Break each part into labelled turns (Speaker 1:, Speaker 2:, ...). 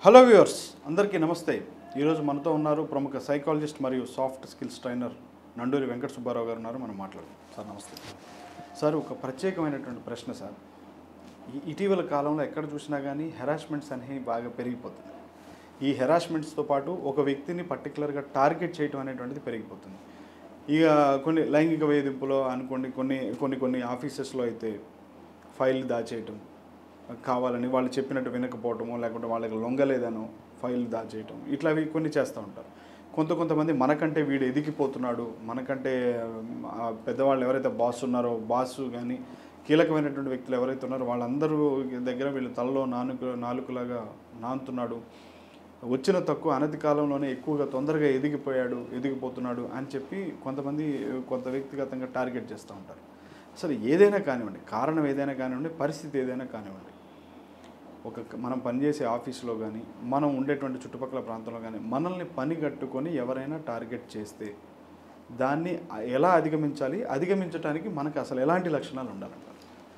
Speaker 1: Hello viewers అందరికీ నమస్తే ఈరోజు మనతో ఉన్నారు ప్రముఖ సైకాలజిస్ట్ మరియు soft skills trainer Nanduri Venkata Subbarao garu ఉన్నారు మనం మాట్లాడదాం సార్ నమస్తే సార్ ఒక ప్రత్యేకమైనటువంటి ప్రశ్న సార్ ఈ ఇటీవల కాలంలో ఎక్కడ చూసినా కానీ హెరాస్మెంట్స్ అనేవి బాగా పెరిగిపోతుంది ఈ హెరాస్మెంట్స్తో పాటు ఒక వ్యక్తిని పర్టికులర్గా టార్గెట్ చేయడం అనేటువంటిది పెరిగిపోతుంది ఇక కొన్ని లైంగిక వేధింపులో అనుకోండి కొన్ని కొన్ని కొన్ని ఆఫీసెస్లో అయితే ఫైల్ దాచేయటం కావాలని వాళ్ళు చెప్పినట్టు వినకపోవటమో లేకుంటే వాళ్ళకి లొంగలేదనో ఫైల్ దాచేయటం ఇట్లావి కొన్ని చేస్తూ ఉంటారు కొంత కొంతమంది మనకంటే వీడు ఎదిగిపోతున్నాడు మనకంటే ఆ, పెద్దవాళ్ళు ఎవరైతే బాస్ ఉన్నారో బాస్ కానీ కీలకమైనటువంటి వ్యక్తులు ఎవరైతే ఉన్నారో వాళ్ళందరూ దగ్గర వీళ్ళు తలలో నానుకు నాలుకలాగా నానుతున్నాడు వచ్చిన తక్కువ అనతి కాలంలోనే ఎక్కువగా తొందరగా ఎదిగిపోయాడు ఎదిగిపోతున్నాడు అని చెప్పి కొంతమంది కొంత వ్యక్తిగతంగా టార్గెట్ చేస్తూ ఉంటారు అసలు ఏదైనా కానివ్వండి కారణం ఏదైనా కానివ్వండి పరిస్థితి ఏదైనా కానివ్వండి ఒక మనం పనిచేసే ఆఫీస్లో కానీ మనం ఉండేటువంటి చుట్టుపక్కల ప్రాంతంలో కానీ మనల్ని పని కట్టుకొని ఎవరైనా టార్గెట్ చేస్తే దాన్ని ఎలా అధిగమించాలి అధిగమించడానికి మనకు అసలు ఎలాంటి లక్షణాలు ఉండాలంటారు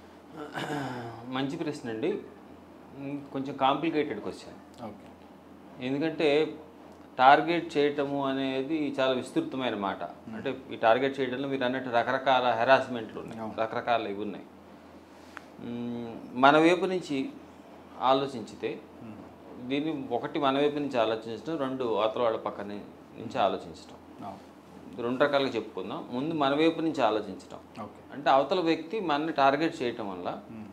Speaker 2: మంచి ప్రశ్న అండి మ్, కొంచెం కాంప్లికేటెడ్ క్వశ్చన్
Speaker 1: ఓకే
Speaker 2: ఎందుకంటే టార్గెట్ చేయటము అనేది చాలా విస్తృతమైన మాట అంటే ఈ టార్గెట్ చేయడంలో మీరు అన్నట్టు రకరకాల హెరాస్మెంట్లు ఉన్నాయి
Speaker 1: అవును.
Speaker 2: రకరకాల ఇవి ఉన్నాయి మ్, మన వైపు నుంచి ఆలోచించితే దీన్ని ఒకటి మన వైపు నుంచి ఆలోచించడం రెండు అవతల వాళ్ళ పక్కన నుంచి ఆలోచించడం రెండు రకాలుగా చెప్పుకుందాం ముందు మన వైపు నుంచి ఆలోచించడం
Speaker 1: ఓకే
Speaker 2: అంటే అవతల వ్యక్తి మనని టార్గెట్ చేయటం వల్ల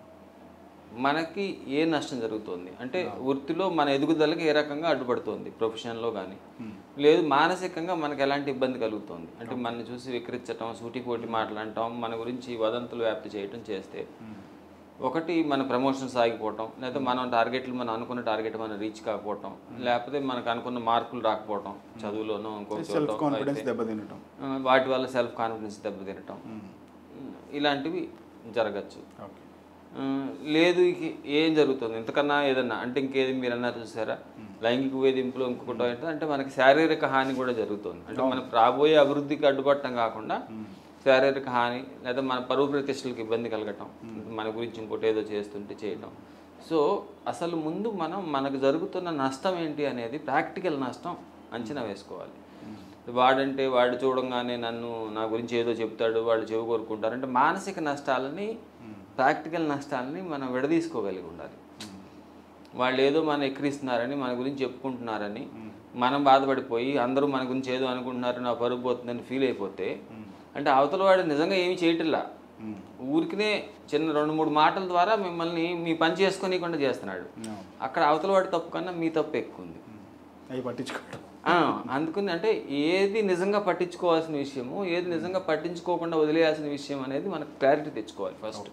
Speaker 2: మనకి ఏ నష్టం జరుగుతుంది అంటే వృత్తిలో మన ఎదుగుదలకి ఏ రకంగా అడ్డుపడుతుంది ప్రొఫెషన్లో కానీ లేదు మానసికంగా మనకి ఎలాంటి ఇబ్బంది కలుగుతుంది అంటే మనని చూసి వికరించటం సూటిపోటి మాట్లాడటం మన గురించి వదంతులు వ్యాప్తి చేయటం చేస్తే ఒకటి మన ప్రమోషన్స్ ఆగిపోవటం లేదా మనం టార్గెట్లు మనం అనుకున్న టార్గెట్ మనం రీచ్ కాకపోవటం లేకపోతే మనకు అనుకున్న మార్కులు రాకపోవటం చదువులోనో ఇంకో
Speaker 1: సెల్ఫ్
Speaker 2: చోటో
Speaker 1: కాన్ఫిడెన్స్
Speaker 2: అయితే,
Speaker 1: దెబ్బతినటం
Speaker 2: ఆ, వాటి వల్ల సెల్ఫ్ కాన్ఫిడెన్స్ దెబ్బతినటం ఇలాంటివి జరగచ్చు
Speaker 1: ఓకే
Speaker 2: ఆ, లేదు ఇక ఏం జరుగుతుంది ఇంతకన్నా ఏదన్నా అంటే ఇంకేది మీరు అన్నారు చూసారా లైంగిక వేధింపులు ఇంకొకటి ఏంటంటే అంటే మనకి శారీరక హాని కూడా జరుగుతుంది అంటే మన రాబోయే అభివృద్ధికి అడ్డుపడటం కాకుండా శారీరక హాని లేదా మన పరువు ప్రతిష్టలకు ఇబ్బంది కలగటం మన గురించి ఇంకోటి ఏదో చేస్తుంటే చేయటం సో అసలు ముందు మనం మనకు జరుగుతున్న నష్టం ఏంటి అనేది ప్రాక్టికల్ నష్టం అంచనా వేసుకోవాలి వాడంటే వాడు చూడంగానే నన్ను నా గురించి ఏదో చెప్తాడు వాళ్ళు చెవి కోరుకుంటారు అంటే మానసిక నష్టాలని ప్రాక్టికల్ నష్టాలని మనం విడదీసుకోగలిగి ఉండాలి వాళ్ళు ఏదో మనం ఎక్కిరిస్తున్నారని మన గురించి చెప్పుకుంటున్నారని మనం బాధపడిపోయి అందరూ మన గురించి ఏదో అనుకుంటున్నారు నా పరుగు పోతుందని ఫీల్ అయిపోతే అంటే అవతల వాడు నిజంగా ఏమీ చేయటంలా ఊరికినే చిన్న రెండు మూడు మాటల ద్వారా మిమ్మల్ని మీ పని చేసుకోనీయకుండా చేస్తున్నాడు అక్కడ అవతల వాడి తప్పు కన్నా మీ తప్పు ఎక్కువ ఉంది
Speaker 1: అవి పట్టించుకోవటం
Speaker 2: ఆ, అందుకని అంటే ఏది నిజంగా పట్టించుకోవాల్సిన విషయము ఏది నిజంగా పట్టించుకోకుండా వదిలేయాల్సిన విషయం అనేది మనకు క్లారిటీ తెచ్చుకోవాలి ఫస్ట్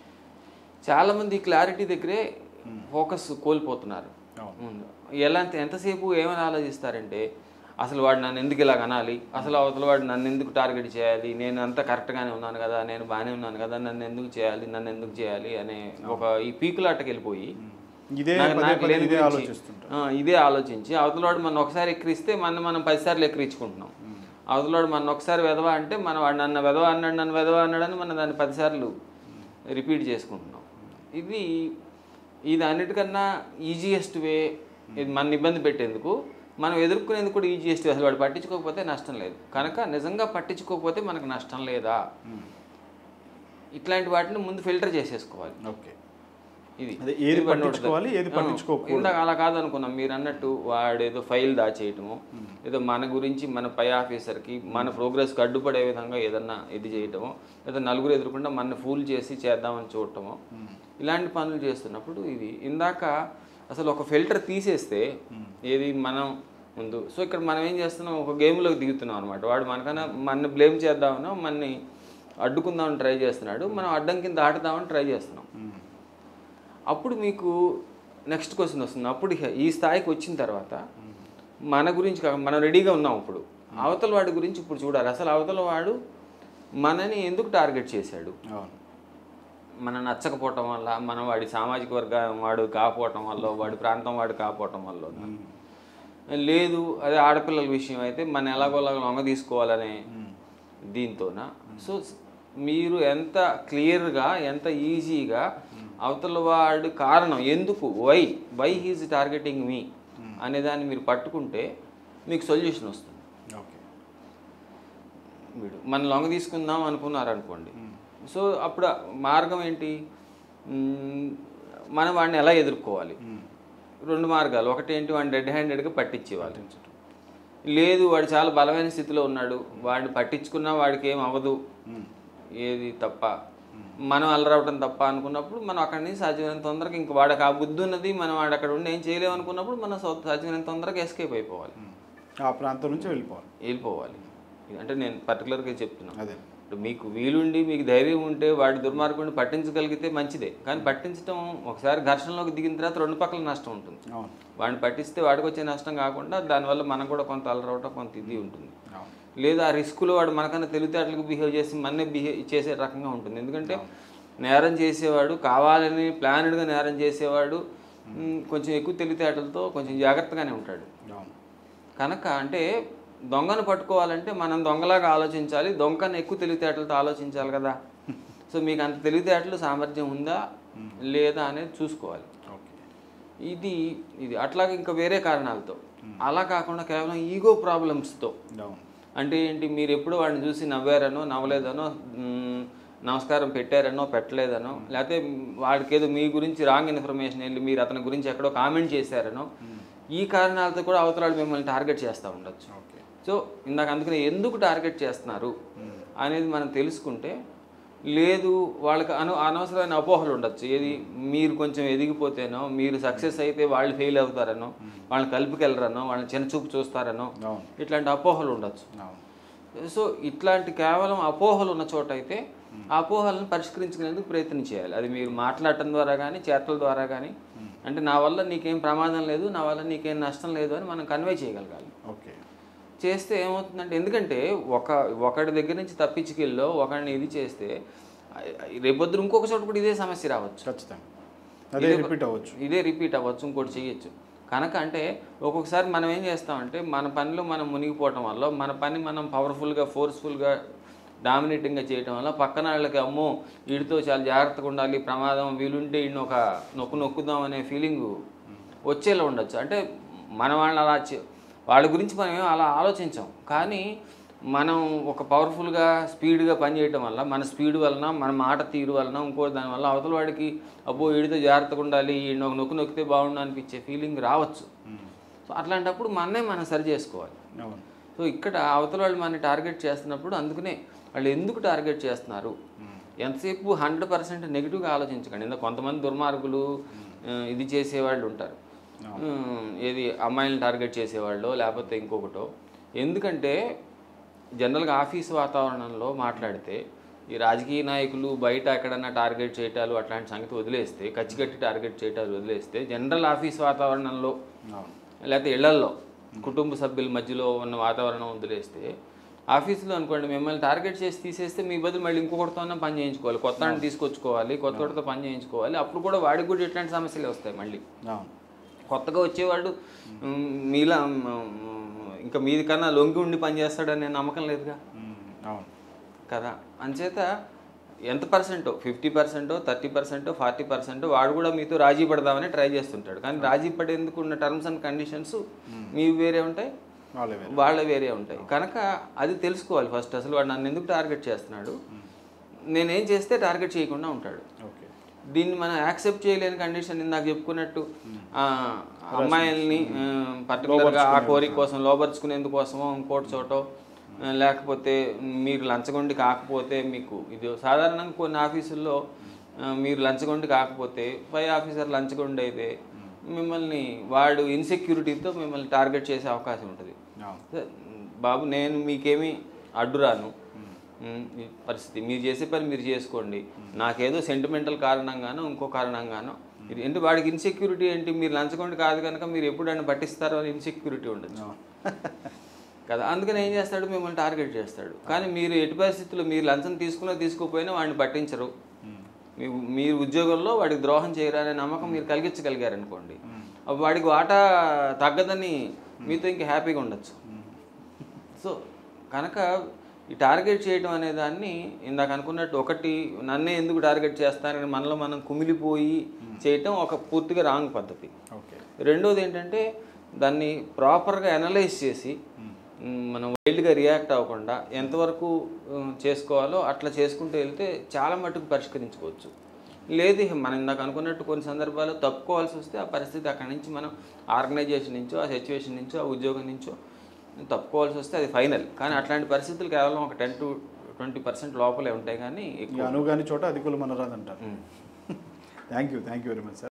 Speaker 2: చాలామంది ఈ క్లారిటీ దగ్గరే ఫోకస్ కోల్పోతున్నారు
Speaker 1: అవును.
Speaker 2: ముందు ఎలా ఎంతసేపు ఏమని ఆలోచిస్తారంటే అసలు వాడు నన్ను ఎందుకు ఇలాగ అనాలి అసలు అవతల వాడు నన్ను ఎందుకు టార్గెట్ చేయాలి నేను అంతా కరెక్ట్గానే ఉన్నాను కదా నేను బాగానే ఉన్నాను కదా నన్ను ఎందుకు చేయాలి నన్ను ఎందుకు చేయాలి అనే ఒక ఈ పీకులాటకి వెళ్ళిపోయి
Speaker 1: ఇదే
Speaker 2: నాకు-
Speaker 1: పదే
Speaker 2: నాకు
Speaker 1: పదే
Speaker 2: లేని
Speaker 1: ఇదే
Speaker 2: గురించి,
Speaker 1: ఆలోచిస్తుంటారు
Speaker 2: ఆ, ఇదే ఆలోచించి అవతలవాడు మనం ఒకసారి ఎక్కిరిస్తే మనం మనం పదిసార్లు ఎక్కిరించుకుంటున్నాం అవతలవాడు మన ఒకసారి వెధవా అంటే మన వాడు నన్ను వెధవ అన్నాడు నన్ను వెధవ అన్నాడని మనం దాన్ని పదిసార్లు రిపీట్ చేసుకుంటున్నాం ఇది ఇది అన్నిటికన్నా ఈజియెస్ట్ వే ఇది మన ఇబ్బంది పెట్టేందుకు మనం ఎదుర్కొనేందుకు కూడా ఈజియెస్ట్ వే అసలు వాడు పట్టించుకోకపోతే నష్టం లేదు కనుక నిజంగా పట్టించుకోకపోతే మనకు నష్టం లేదా ఇట్లాంటి వాటిని ముందు ఫిల్టర్ చేసేసుకోవాలి
Speaker 1: ఓకే
Speaker 2: ఇది
Speaker 1: అదే ఏది
Speaker 2: ఇది పడిన
Speaker 1: పట్టించుకోవాలి, ఏది
Speaker 2: ఆ,
Speaker 1: పట్టించుకోకూడదు.
Speaker 2: ఇందాక అలా కాదనుకున్నాం మీరు అన్నట్టు వాడు ఏదో ఫైల్ దాచేయటము ఏదో మన గురించి మన పై ఆఫీసర్కి మన ప్రోగ్రెస్కి అడ్డుపడే విధంగా ఏదన్నా ఇది చేయటము లేదా నలుగురు ఎదురుకుండా మన ఫూల్ చేసి చేద్దామని చూడటము ఇలాంటి పనులు చేస్తున్నప్పుడు ఇది ఇందాక అసలు ఒక ఫిల్టర్ తీసేస్తే ఏది మనం ముందు సో ఇక్కడ మనం ఏం చేస్తున్నాం ఒక గేమ్లోకి దిగుతున్నాం అనమాట వాడు మనకన్నా మన బ్లేమ్ చేద్దామనో మనని అడ్డుకుందామని ట్రై చేస్తున్నాడు మనం అడ్డం కింద దాటుదామని ట్రై చేస్తున్నాం అప్పుడు మీకు నెక్స్ట్ క్వశ్చన్ వస్తుంది అప్పుడు ఇహ ఈ స్థాయికి వచ్చిన తర్వాత మన గురించి కాక మనం రెడీగా ఉన్నాం ఇప్పుడు అవతల వాడి గురించి ఇప్పుడు చూడాలి అసలు అవతల వాడు మనని ఎందుకు టార్గెట్ చేశాడు
Speaker 1: అవును
Speaker 2: మనం నచ్చకపోవటం వల్ల మనం వాడి సామాజిక వర్గం వాడు కాకపోవటం వల్ల వాడి ప్రాంతం వాడు కాకపోవటం వల్ల లేదు అదే ఆడపిల్లల విషయం అయితే మన ఎలాగోలాగా లొంగ తీసుకోవాలనే దీంతోన సో మీరు ఎంత క్లియర్గా ఎంత ఈజీగా అవతల వాడి కారణం ఎందుకు why why he's targeting me అనే దాన్ని మీరు పట్టుకుంటే మీకు సొల్యూషన్ వస్తుంది
Speaker 1: ఓకే
Speaker 2: వీడు మన లొంగ తీసుకుందాం అనుకున్నారు అనుకోండి సో అప్పుడు ఆ మార్గం ఏంటి మ్మ్, మనం వాడిని ఎలా ఎదుర్కోవాలి రెండు మార్గాలు ఒకటి ఏంటి వాడిని రెడ్ హ్యాండెడ్గా పట్టించేవాళ్ళు లేదు వాడు చాలా బలమైన స్థితిలో ఉన్నాడు వాడిని పట్టించుకున్నా వాడికి ఏం అవ్వదు ఏది తప్ప మనం అలరవటం తప్ప అనుకున్నప్పుడు మనం అక్కడి నుంచి సాధ్యమైనంత తొందరగా ఇంక వాడికి ఆ బుద్ధి ఉన్నది మనం వాడు అక్కడ ఉండి ఏం చేయలేము అనుకున్నప్పుడు మనం సౌ- సాధ్యమైనంత తొందరగా ఎస్కేప్ అయిపోవాలి
Speaker 1: ఆ ప్రాంతం నుంచి వెళ్ళిపోవాలి
Speaker 2: వెళ్ళిపోవాలి అంటే నేను పర్టికులర్గా చెప్తున్నాను
Speaker 1: అదే
Speaker 2: ఇప్పుడు మీకు వీలుండి మీకు ధైర్యం ఉంటే వాడి దుర్మార్గుడిని పట్టించగలిగితే మంచిదే కానీ పట్టించడం ఒకసారి ఘర్షణలోకి దిగిన తర్వాత రెండు పక్కల నష్టం ఉంటుంది
Speaker 1: అవును
Speaker 2: వాడిని పట్టిస్తే వాడికి వచ్చే నష్టం కాకుండా దానివల్ల మనం కూడా కొంత అలరవటం కొంత ఇది ఉంటుంది
Speaker 1: అవును
Speaker 2: లేదా ఆ రిస్కులో వాడు మనకన్నా తెలివితేటలకు బిహేవ్ చేసి మన్నే బిహేవ్ చేసే రకంగా ఉంటుంది ఎందుకంటే నేరం చేసేవాడు కావాలని ప్లానెడ్గా నేరం చేసేవాడు మ్, కొంచెం ఎక్కువ తెలివితేటలతో కొంచెం జాగ్రత్తగానే ఉంటాడు
Speaker 1: అవును
Speaker 2: కనుక అంటే దొంగను పట్టుకోవాలంటే మనం దొంగలాగా ఆలోచించాలి దొంగను ఎక్కువ తెలివితేటలతో ఆలోచించాలి కదా సో మీకు అంత తెలివితేటలు సామర్థ్యం ఉందా లేదా అనేది చూసుకోవాలి
Speaker 1: ఓకే
Speaker 2: ఇది ఇది అట్లాగే ఇంకా వేరే కారణాలతో అలా కాకుండా కేవలం ఈగో ప్రాబ్లమ్స్తో
Speaker 1: అవును
Speaker 2: అంటే ఏంటి మీరు ఎప్పుడు వాడిని చూసి నవ్వారనో నవ్వలేదనో మ్, నమస్కారం పెట్టారనో పెట్టలేదనో లేకపోతే వాడికి ఏదో మీ గురించి రాంగ్ ఇన్ఫర్మేషన్ వెళ్ళి మీరు అతని గురించి ఎక్కడో కామెంట్ చేశారనో ఈ కారణాలతో కూడా అవతలాడు మిమ్మల్ని టార్గెట్ చేస్తూ ఉండొచ్చు
Speaker 1: ఓకే
Speaker 2: సో ఇందాక అందుకని ఎందుకు టార్గెట్ చేస్తున్నారు అనేది మనం తెలుసుకుంటే లేదు వాళ్ళకి అను అనవసరమైన అపోహలు ఉండొచ్చు ఏది మీరు కొంచెం ఎదిగిపోతేనో మీరు సక్సెస్ అయితే వాళ్ళు ఫెయిల్ అవుతారనో వాళ్ళని కలుపుకెళ్ళరనో వాళ్ళని చిన్న చూపు చూస్తారనో
Speaker 1: అవును
Speaker 2: ఇట్లాంటి అపోహలు ఉండొచ్చు
Speaker 1: అవును
Speaker 2: సో ఇట్లాంటి కేవలం అపోహలు ఉన్న చోట అయితే ఆ అపోహలను పరిష్కరించుకునేందుకు ప్రయత్నం చేయాలి అది మీరు మాట్లాడటం ద్వారా కానీ చేతల ద్వారా కానీ అంటే నా వల్ల నీకేం ప్రమాదం లేదు నా వల్ల నీకేం నష్టం లేదు అని మనం కన్వే చేయగలగాలి
Speaker 1: ఓకే
Speaker 2: చేస్తే ఏమవుతుందంటే ఎందుకంటే ఒక ఒకడి దగ్గర నుంచి తప్పించుకెళ్ళో ఒకడిని ఇది చేస్తే రేపొద్దు ఇంకొక చోట కూడా ఇదే సమస్య రావచ్చు
Speaker 1: ఖచ్చితంగా అదే రిపీట్ అవ్వచ్చు
Speaker 2: ఇదే రిపీట్ అవ్వచ్చు ఇంకోటి చేయొచ్చు కనుక అంటే ఒక్కొక్కసారి మనం ఏం చేస్తామంటే మన పనిలో మనం మునిగిపోవటం వల్ల మన పని మనం పవర్ఫుల్గా ఫోర్స్ఫుల్గా డామినేటింగ్గా చేయటం వల్ల పక్కన వాళ్ళకి అమ్మో వీడితో చాలా జాగ్రత్తగా ఉండాలి ప్రమాదం వీలుంటే ఈయన ఒక నొక్కు నొక్కుదాం అనే ఫీలింగ్ వచ్చేలా ఉండొచ్చు అంటే మన వాళ్ళని అలా చే- వాళ్ళ గురించి మనం ఏం అలా ఆలోచించాం కానీ మనం ఒక పవర్ఫుల్గా స్పీడ్గా పనిచేయటం వల్ల మన స్పీడ్ వలన మన మాట తీరు వలన ఇంకో దాని వల్ల అవతల వాడికి అబ్బో వీడితో జాగ్రత్తగా ఉండాలి ఈయన ఒక నొక్కు నొక్కితే బాగుండు అనిపించే ఫీలింగ్ రావచ్చు సో అట్లాంటప్పుడు మననే మనం సరి చేసుకోవాలి
Speaker 1: అవును
Speaker 2: సో ఇక్కడ అవతల వాళ్ళు మనని టార్గెట్ చేస్తున్నప్పుడు అందుకనే వాళ్ళు ఎందుకు టార్గెట్ చేస్తున్నారు ఎంతసేపు హండ్రెడ్ పర్సెంట్ నెగిటివ్గా ఆలోచించకండి ఇందులో కొంతమంది దుర్మార్గులు ఆ, ఇది చేసేవాళ్ళు ఉంటారు ఉమ్, ఏది అమ్మాయిలను టార్గెట్ చేసేవాళ్ళు లేకపోతే ఇంకొకటో ఎందుకంటే జనరల్గా ఆఫీస్ వాతావరణంలో మాట్లాడితే ఈ రాజకీయ నాయకులు బయట ఎక్కడన్నా టార్గెట్ చేయటాలు అట్లాంటి సంగతి వదిలేస్తే కచ్చికట్టి టార్గెట్ చేయటాలు వదిలేస్తే జనరల్ ఆఫీస్ వాతావరణంలో
Speaker 1: అవును
Speaker 2: లేకపోతే ఇళ్లల్లో కుటుంబ సభ్యుల మధ్యలో ఉన్న వాతావరణం వదిలేస్తే ఆఫీసులో అనుకోండి మిమ్మల్ని టార్గెట్ చేసి తీసేస్తే మీ బదులు మళ్ళీ ఇంకొకటితో పని చేయించుకోవాలి కొత్త వాడిని తీసుకొచ్చుకోవాలి కొత్త వాడితో పని చేయించుకోవాలి అప్పుడు కూడా వాడికి కూడా ఇట్లాంటి సమస్యలు వస్తాయి మళ్ళీ
Speaker 1: అవును
Speaker 2: కొత్తగా వచ్చేవాడు మ్, మీలా మ్, ఇంకా మీది కన్నా లొంగి ఉండి పని చేస్తాడనే నమ్మకం లేదుగా
Speaker 1: ఉమ్, అవును
Speaker 2: కదా అంచేత ఎంత పర్సెంటో ఫిఫ్టీ పర్సెంటో థర్టీ పర్సెంటో ఫార్టీ పర్సెంటో వాడు కూడా మీతో రాజీ పడదామని ట్రై చేస్తుంటాడు కానీ రాజీ పడేందుకు ఉన్న టర్మ్స్ అండ్ కండిషన్స్ మీవి వేరే ఉంటాయి
Speaker 1: వాళ్ళే వేరే
Speaker 2: వాళ్ళ వేరే ఉంటాయి కనుక అది తెలుసుకోవాలి ఫస్ట్ అసలు వాడు నన్ను ఎందుకు టార్గెట్ చేస్తున్నాడు నేనేం చేస్తే టార్గెట్ చేయకుండా ఉంటాడు
Speaker 1: ఓకే
Speaker 2: దీన్ని మనం యాక్సెప్ట్ చేయలేని కండిషన్ ఇందాక చెప్పుకున్నట్టు ఆ, అమ్మాయిల్ని పర్టికులర్గా ఆ కోరిక కోసం లోపరుచుకునేందుకోసమో ఇంకోటి చోటో ఆ, లేకపోతే మీరు లంచగొండి కాకపోతే మీకు ఇది సాధారణంగా కొన్ని ఆఫీసుల్లో ఆ, మీరు లంచగొండి కాకపోతే పై ఆఫీసర్ లంచగొండి అయితే మిమ్మల్ని వాడు ఇన్సెక్యూరిటీతో మిమ్మల్ని టార్గెట్ చేసే అవకాశం ఉంటుంది
Speaker 1: అవును
Speaker 2: బాబు నేను మీకేమీ అడ్డురాను మ్, ఈ పరిస్థితి మీరు చేసే పని మీరు చేసుకోండి నాకేదో సెంటిమెంటల్ కారణంగానో ఇంకో కారణంగానో ఇది అంటే వాడికి ఇన్సెక్యూరిటీ ఏంటి మీరు లంచగొండి కాదు కనుక మీరు ఎప్పుడు ఆయన పట్టిస్తారో అని ఇన్సెక్యూరిటీ ఉండదు
Speaker 1: అవును
Speaker 2: కదా అందుకని ఏం చేస్తాడు మిమ్మల్ని టార్గెట్ చేస్తాడు కానీ మీరు ఎటు పరిస్థితుల్లో మీరు లంచం తీసుకున్నా తీసుకోకపోయినా వాడిని పట్టించరు
Speaker 1: ఉమ్,
Speaker 2: మీ మీరు ఉద్యోగంలో వాడికి ద్రోహం చేయరు అనే నమ్మకం మీరు కలిగించగలిగారు అనుకోండి అప్పుడు వాడికి వాటా తగ్గదని మీతో ఇంక హ్యాపీగా ఉండొచ్చు సో కనుక ఈ టార్గెట్ చేయడం అనే దాన్ని ఇందాక అనుకున్నట్టు ఒకటి నన్నే ఎందుకు టార్గెట్ చేస్తారని మనలో మనం కుమిలిపోయి చేయటం ఒక పూర్తిగా రాంగ్ పద్ధతి
Speaker 1: ఓకే
Speaker 2: రెండోది ఏంటంటే దాన్ని ప్రాపర్గా అనలైజ్ చేసి మ్, మనం వైల్డ్గా రియాక్ట్ అవ్వకుండా ఎంతవరకు ఉమ్, చేసుకోవాలో అట్లా చేసుకుంటూ వెళ్తే చాలా మటుకు పరిష్కరించుకోవచ్చు లేదు ఇక మనం ఇందాక అనుకున్నట్టు కొన్ని సందర్భాల్లో తప్పుకోవాల్సి వస్తే ఆ పరిస్థితి అక్కడి నుంచి మనం ఆర్గనైజేషన్ నుంచో ఆ సిచ్యువేషన్ నుంచో ఆ ఉద్యోగం నుంచో తప్పుకోవాల్సి వస్తే అది ఫైనల్ కానీ అట్లాంటి పరిస్థితులు కేవలం ఒక టెన్ టు ట్వంటీ పర్సెంట్ లోపలే ఉంటాయి కానీ
Speaker 1: ఈ
Speaker 2: ఎక్కువ
Speaker 1: అనుగాని చోట అధికులు మనరాదంటారు
Speaker 2: ఉమ్.
Speaker 1: Thank you thank you very much sir